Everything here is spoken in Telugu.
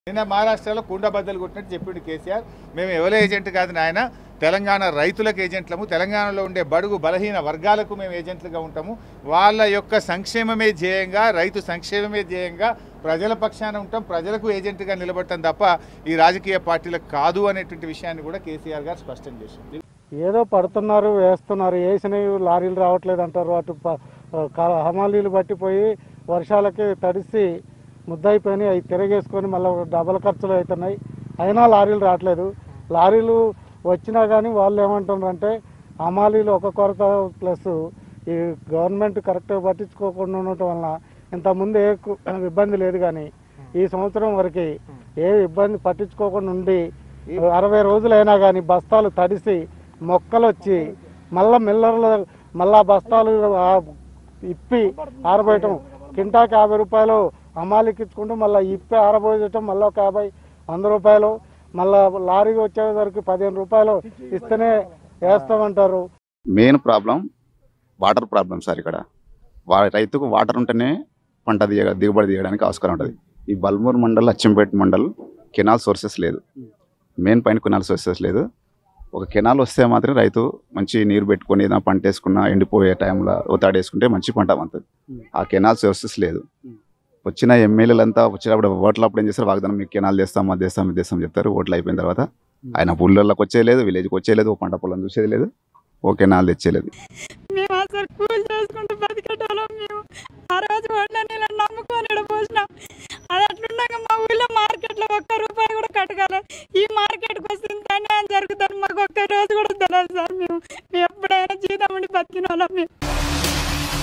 నిన్న మహారాష్ట్రలో కుండ బద్దలు కొట్టినట్టు చెప్పిండు కేసీఆర్ మేము ఎవరి ఏజెంట్ కాదు నాయన తెలంగాణ రైతులకు ఏజెంట్లము తెలంగాణలో ఉండే బడుగు బలహీన వర్గాలకు మేము ఏజెంట్లుగా ఉంటాము వాళ్ళ యొక్క సంక్షేమమే ధ్యేయంగా రైతు సంక్షేమమే ధ్యేయంగా ప్రజల పక్షాన ఉంటాం ప్రజలకు ఏజెంట్గా నిలబడటం తప్ప ఈ రాజకీయ పార్టీలకు కాదు అనేటువంటి విషయాన్ని కూడా కేసీఆర్ గారు స్పష్టం చేసింది ఏదో పడుతున్నారు వేస్తున్నారు వేసినవి లారీలు రావట్లేదు అంటారు అటు ప- కా- హమాలీలు పట్టిపోయి వర్షాలకి తడిసి ముద్దయిపోయి అవి తిరగేసుకొని మళ్ళీ డబల్ ఖర్చులు అవుతున్నాయి అయినా లారీలు రావట్లేదు లారీలు వచ్చినా కానీ వాళ్ళు ఏమంటున్నారంటే హమాలీలు ఒక కొరత ప్లస్ ఈ గవర్నమెంట్ కరెక్ట్గా పట్టించుకోకుండా ఉండటం వలన ఇంతకుముందు ఏ కు- ఇబ్బంది లేదు కానీ ఈ సంవత్సరం వరకు ఏ ఇబ్బంది పట్టించుకోకుండా ఉండి అరవై రోజులైనా కానీ బస్తాలు తడిసి మొక్కలు వచ్చి మళ్ళా మిల్లర్ల మళ్ళా బస్తాలు ఆ ఇప్పి ఆరబోయటం కింటాకి యాభై రూపాయలు అమ్మాలికి ఇచ్చుకుంటూ మళ్ళీ ఇప్పి ఆరబోయటం మళ్ళీ ఒక యాభై వంద రూపాయలు మళ్ళా లారీ వచ్చేసరికి పదిహేను రూపాయలు ఇస్తేనే వేస్తామంటారు main problem water problem sir ఇక్కడ వా రైతుకు వాటర్ ఉంటేనే పంట దిగ దిగుబడి తీయడానికి ఆస్కారం ఉంటుంది ఈ బల్మూర్ మండల్ అచ్చంపేట మండల్ కెనాల్ సోర్సెస్ లేదు మెయిన్ పైన కెనాల్ సోర్సెస్ లేదు ఒక కెనాల్ వస్తే మాత్రం రైతు మంచి నీరు పెట్టుకొని ఏదైనా పంట వేసుకున్నా ఎండిపోయే టైంలో ఒత్తాడు వేసుకుంటే మంచి పంట పండుతుంది ఆ కెనాల్ సోర్సెస్ లేదు వచ్చిన ఎమ్మెల్యేలంతా వచ్చినప్పుడు ఓట్లు అప్పుడు ఏం చేస్తారు వాగ్దానం మీకు కెనాల్ చేస్తాం అది చేస్తాం ఇది చేస్తాం చెప్తారు ఓట్లు అయిపోయిన తర్వాత ఆయన ఊళ్ళలోకి వచ్చేయలేదు విలేజ్కి వచ్చేయలేదు ఓ పంట పొలం చూసేది లేదు ఓ కెనాల్ తెచ్చేలేదు మేము అసలు కూలి చేసుకుంటూ బతికేటోళ్ళం మేము ఆ రోజు వండ నీళ్ళని నమ్ముకొని ఈడ పోసినాం అది అట్లుండగా మా ఊళ్ళో మార్కెట్లో ఒక్క రూపాయి కూడా కట్టగల ఈ మార్కెట్కి వస్తుంది అన్యాయం జరుగుతుంది మాకు ఒక్క రోజు కూడా తెలియదు సార్ మేము మేము ఎప్పుడైనా జీతం ఉండి బతికిన వాళ్ళం మేము